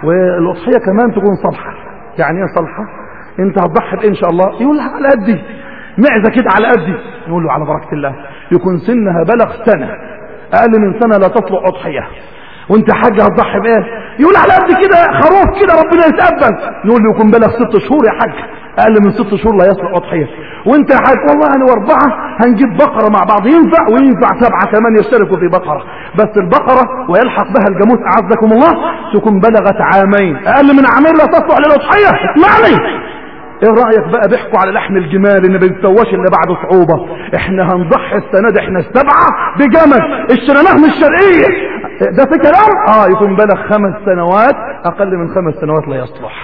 والاضحيه كمان تكون صالحه يعني ايه صالحه انت هتضحي بايه ان شاء الله يقول لها على قدي معزه كده على قدي يقول له على بركه الله يكون سنها بلغ سنه اقل من سنه لا تطلع اضحيه وانت حاج هتضحي بايه يقول على قد كده خروف كده ربنا يتقبل نقول له يكون بلغ ست شهور يا حاج اقل من ست شهور لا يصلح اضحيه وانت يا حاج والله انا واربعه هنجيب بقره مع بعض ينفع وينفع سبعه كمان يشتركوا في بقره بس البقره ويلحق بها الجاموس اعزكم الله تكون بلغت عامين اقل من عامين لا تصلح للاضحيه اسمعني ايه رايك بقى بيحكوا على لحم الجمال اللي ما بيتسواش الا بعد صعوبه احنا هنضحي السنه دي احنا السبعه بجمل اشتريناه من الشرقيه ده في كلام اه يكون بلغ خمس سنوات اقل من خمس سنوات لا يصلح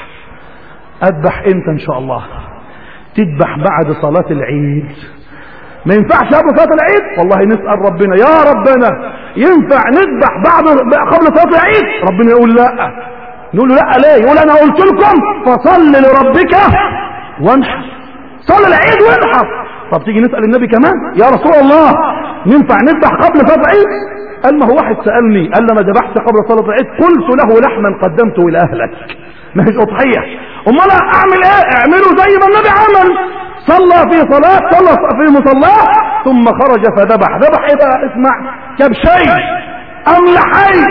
اذبح امتى ان شاء الله تذبح بعد صلاه العيد ما ينفعش قبل صلاه العيد والله نسال ربنا يا ربنا ينفع نذبح بعد قبل صلاه العيد ربنا يقول لا نقول له لا ليه يقول انا قلت لكم فصل لربك وانحر صلي العيد وانحر طب تيجي نسال النبي كمان يا رسول الله ينفع نذبح قبل صلاه العيد قال ما هو واحد سالني قال لما ذبحت قبل صلاه العيد قلت له لحما قدمته الى اهلك ما هيش اضحيه امال اعمل ايه اعملوا زي ما النبي عمل صلى في صلاه صلى في مصلاه ثم خرج فذبح ذبح ايه بقى اسمع كبشين املحين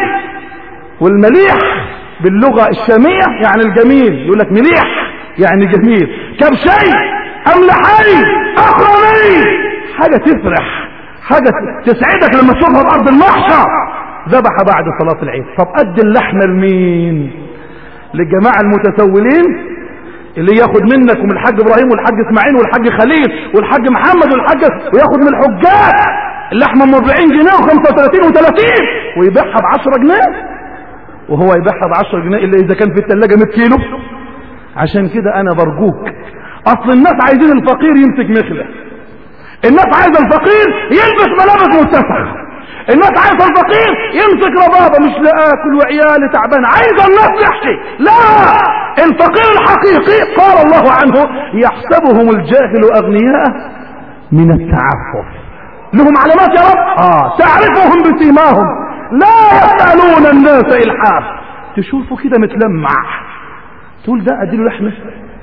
والمليح باللغة الشامية يعني الجميل يقول لك مليح يعني جميل كبشي أملحي أخرمي حاجة تفرح حاجة تسعدك لما تشوفها بأرض المحشر ذبح بعد صلاة العيد طب قد اللحمة لمين للجماعة المتسولين اللي ياخد منك ومن الحاج ابراهيم والحاج اسماعيل والحاج خليل والحاج محمد والحاج وياخد من الحجاج اللحمه ب 40 جنيه و35 و30 ويبيعها ب 10 جنيه وهو يبيعها ب 10 جنيه الا اذا كان في الثلاجه 100 كيلو عشان كده انا برجوك اصل الناس عايزين الفقير يمسك مخله الناس عايزه الفقير يلبس ملابس متسخه الناس عايزه الفقير يمسك ربابه مش لا اكل وعيالي تعبان عايزه الناس تحكي لا الفقير الحقيقي قال الله عنه يحسبهم الجاهل اغنياء من التعفف لهم علامات يا رب اه تعرفهم بسيماهم لا يسالون الناس الحاف تشوفه كده متلمع تقول ده اديله لحمه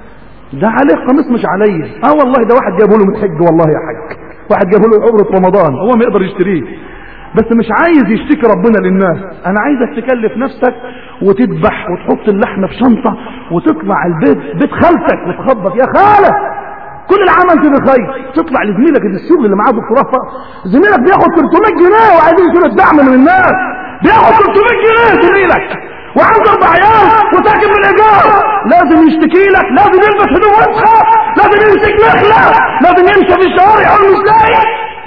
ده عليه قميص مش عليا اه والله ده واحد جابه له من حج والله يا حاج واحد جابه له عمره رمضان هو ما يقدر يشتريه بس مش عايز يشتكي ربنا للناس انا عايزك تكلف نفسك وتذبح وتحط اللحمه في شنطه وتطلع البيت بيت خالتك وتخبط يا خاله كل العام انت بخير تطلع لزميلك اللي الشغل اللي معاه دكتوراه ف- زميلك بياخد 300 جنيه وعايزين يشيل الدعم من الناس بياخد 300 جنيه زميلك وعنده اربع عيال وساكن بالايجار لازم يشتكي لك لازم يلبس هدوم وسخه لازم يمسك مخله لازم يمشي في الشوارع يقول مش لاقي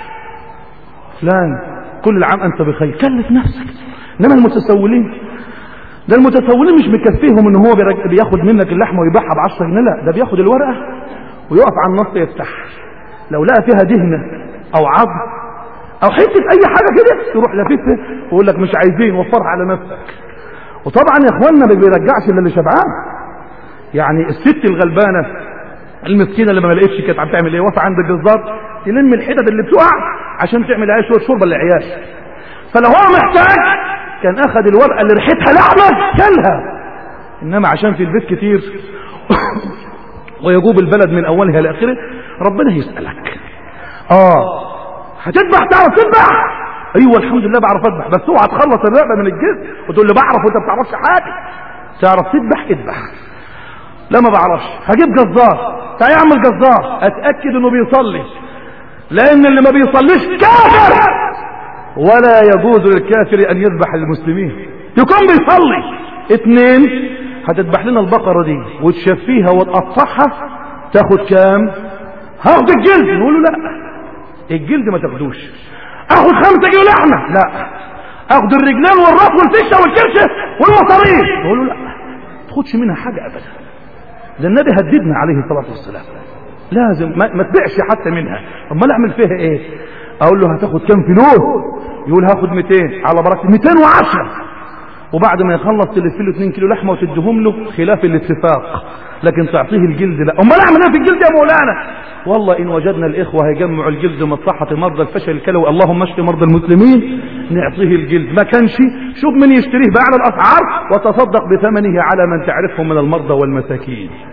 فلان كل العام انت بخير كلف نفسك انما المتسولين ده المتسولين مش مكفيهم ان هو بيرج- بياخد منك اللحمه ويبيعها ب 10 جنيه لا ده بياخد الورقه ويقف على النص يفتح لو لقى فيها دهنه او عظم او حته اي حاجه كده يروح لاففها ويقول لك مش عايزين وفرها على نفسك وطبعا يا اخواننا ما بيرجعش الا اللي شبعان يعني الست الغلبانه المسكينه اللي ما لقيتش كانت عم تعمل ايه واقفه عند الجزار تلم الحتت اللي بتقع عشان تعمل عليها شويه شوربه للعيال فلو هو محتاج كان اخذ الورقه اللي ريحتها لحمه كلها انما عشان في البيت كتير ويجوب البلد من اولها لاخره ربنا يسالك اه هتذبح تعرف تذبح ايوه الحمد لله بعرف اذبح بس اوعى تخلص الرقبه من الجسم وتقول لي بعرف وانت ما بتعرفش حاجه تعرف تذبح اذبح لا ما بعرفش هجيب جزار تعال اعمل جزار اتاكد انه بيصلي لان اللي ما بيصليش كافر ولا يجوز للكافر ان يذبح المسلمين يكون بيصلي اتنين هتذبح لنا البقرة دي وتشفيها وتقطعها تاخد كام هاخد الجلد نقول له لا الجلد ما تاخدوش اخد خمسة كيلو لحمة لا اخد الرجلين والراس والفشة والكرشة والمصاريف نقول له لا تاخدش منها حاجة ابدا ده النبي هددنا عليه الصلاة والسلام لازم ما, ما تبيعش حتى منها امال اعمل فيها ايه اقول له هتاخد كام فلوس يقول هاخد 200 على بركه 210 وبعد ما يخلص تلف له 2 كيلو لحمه وتديهم له خلاف الاتفاق لكن تعطيه الجلد لا امال اعمل ايه في الجلد يا مولانا والله ان وجدنا الاخوه هيجمعوا الجلد من صحه مرضى الفشل الكلوي اللهم اشف مرضى المسلمين نعطيه الجلد ما كانش شوف من يشتريه باعلى الاسعار وتصدق بثمنه على من تعرفهم من المرضى والمساكين